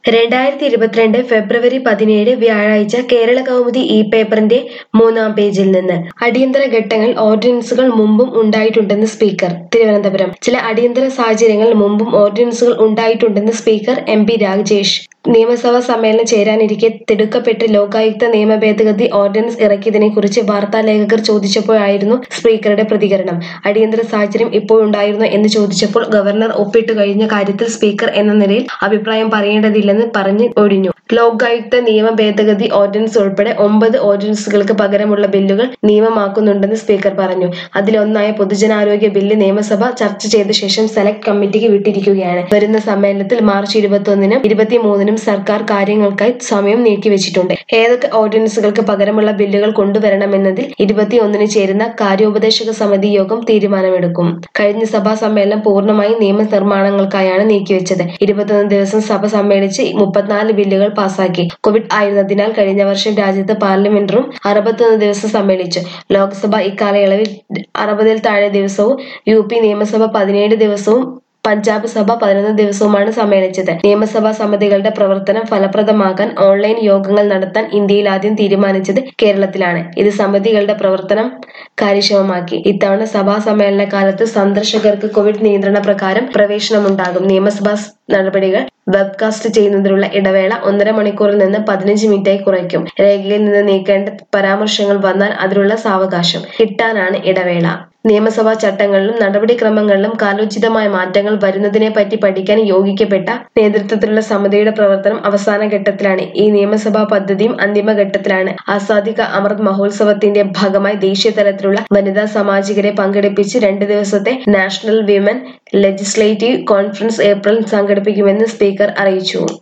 രണ്ടായിരത്തി ഇരുപത്തിരണ്ട് ഫെബ്രുവരി പതിനേഴ് വ്യാഴാഴ്ച കേരള കൗമുദി ഇ പേപ്പറിന്റെ മൂന്നാം പേജിൽ നിന്ന് അടിയന്തര ഘട്ടങ്ങൾ ഓർഡിനൻസുകൾ മുമ്പും ഉണ്ടായിട്ടുണ്ടെന്ന് സ്പീക്കർ തിരുവനന്തപുരം ചില അടിയന്തര സാഹചര്യങ്ങളിൽ മുമ്പും ഓർഡിനൻസുകൾ ഉണ്ടായിട്ടുണ്ടെന്ന് സ്പീക്കർ എം പി രാജേഷ് നിയമസഭാ സമ്മേളനം ചേരാനിരിക്കെ തിടുക്കപ്പെട്ട് ലോകായുക്ത നിയമ ഭേദഗതി ഓർഡിനൻസ് ഇറക്കിയതിനെക്കുറിച്ച് വാർത്താലേഖകർ ചോദിച്ചപ്പോഴായിരുന്നു സ്പീക്കറുടെ പ്രതികരണം അടിയന്തര സാഹചര്യം ഇപ്പോഴുണ്ടായിരുന്നോ എന്ന് ചോദിച്ചപ്പോൾ ഗവർണർ ഒപ്പിട്ടു കഴിഞ്ഞ കാര്യത്തിൽ സ്പീക്കർ എന്ന നിലയിൽ അഭിപ്രായം പറയേണ്ടതില്ലെന്ന് പറഞ്ഞ് ഒഴിഞ്ഞു ലോകായുക്ത നിയമ ഭേദഗതി ഓർഡിനൻസ് ഉൾപ്പെടെ ഒമ്പത് ഓർഡിനൻസുകൾക്ക് പകരമുള്ള ബില്ലുകൾ നിയമമാക്കുന്നുണ്ടെന്ന് സ്പീക്കർ പറഞ്ഞു അതിലൊന്നായ പൊതുജനാരോഗ്യ ബില്ല് നിയമസഭ ചർച്ച ചെയ്ത ശേഷം സെലക്ട് കമ്മിറ്റിക്ക് വിട്ടിരിക്കുകയാണ് വരുന്ന സമ്മേളനത്തിൽ മാർച്ച് ഇരുപത്തൊന്നിനും ഇരുപത്തിമൂന്നിനും സർക്കാർ കാര്യങ്ങൾക്കായി സമയം നീക്കിവെച്ചിട്ടുണ്ട് ഏതൊക്കെ ഓർഡിനൻസുകൾക്ക് പകരമുള്ള ബില്ലുകൾ കൊണ്ടുവരണമെന്നതിൽ ഇരുപത്തിയൊന്നിന് ചേരുന്ന കാര്യോപദേശക സമിതി യോഗം തീരുമാനമെടുക്കും കഴിഞ്ഞ സഭാ സമ്മേളനം പൂർണ്ണമായും നിയമനിർമ്മാണങ്ങൾക്കായാണ് നീക്കിവെച്ചത് ഇരുപത്തൊന്ന് ദിവസം സഭ സമ്മേളിച്ച് മുപ്പത്തിനാല് ബില്ലുകൾ പാസാക്കി കോവിഡ് ആയിരുന്നതിനാൽ കഴിഞ്ഞ വർഷം രാജ്യത്ത് പാർലമെന്റും അറുപത്തൊന്ന് ദിവസം സമ്മേളിച്ചു ലോക്സഭ ഇക്കാലയളവിൽ അറുപതിൽ താഴെ ദിവസവും യു പി നിയമസഭ പതിനേഴ് ദിവസവും പഞ്ചാബ് സഭ പതിനൊന്ന് ദിവസവുമാണ് സമ്മേളിച്ചത് നിയമസഭാ സമിതികളുടെ പ്രവർത്തനം ഫലപ്രദമാക്കാൻ ഓൺലൈൻ യോഗങ്ങൾ നടത്താൻ ഇന്ത്യയിൽ ആദ്യം തീരുമാനിച്ചത് കേരളത്തിലാണ് ഇത് സമിതികളുടെ പ്രവർത്തനം കാര്യക്ഷമമാക്കി ഇത്തവണ സഭാ സമ്മേളന കാലത്ത് സന്ദർശകർക്ക് കോവിഡ് നിയന്ത്രണ പ്രകാരം പ്രവേശനമുണ്ടാകും നിയമസഭാ നടപടികൾ വെബ്കാസ്റ്റ് ചെയ്യുന്നതിനുള്ള ഇടവേള ഒന്നര മണിക്കൂറിൽ നിന്ന് പതിനഞ്ച് മിനിറ്റായി കുറയ്ക്കും രേഖയിൽ നിന്ന് നീക്കേണ്ട പരാമർശങ്ങൾ വന്നാൽ അതിനുള്ള സാവകാശം കിട്ടാനാണ് ഇടവേള നിയമസഭാ ചട്ടങ്ങളിലും നടപടിക്രമങ്ങളിലും കാലോചിതമായ മാറ്റങ്ങൾ വരുന്നതിനെ പറ്റി പഠിക്കാൻ യോജിക്കപ്പെട്ട നേതൃത്വത്തിലുള്ള സമിതിയുടെ പ്രവർത്തനം അവസാന ഘട്ടത്തിലാണ് ഈ നിയമസഭാ പദ്ധതിയും അന്തിമഘട്ടത്തിലാണ് ആസാദിക അമൃത് മഹോത്സവത്തിന്റെ ഭാഗമായി ദേശീയ തലത്തിലുള്ള വനിതാ സാമാജികരെ പങ്കെടുപ്പിച്ച് രണ്ട് ദിവസത്തെ national women legislative conference April സംഘടിപ്പിക്കുമെന്ന് സ്പീക്കർ അറിയിച്ചു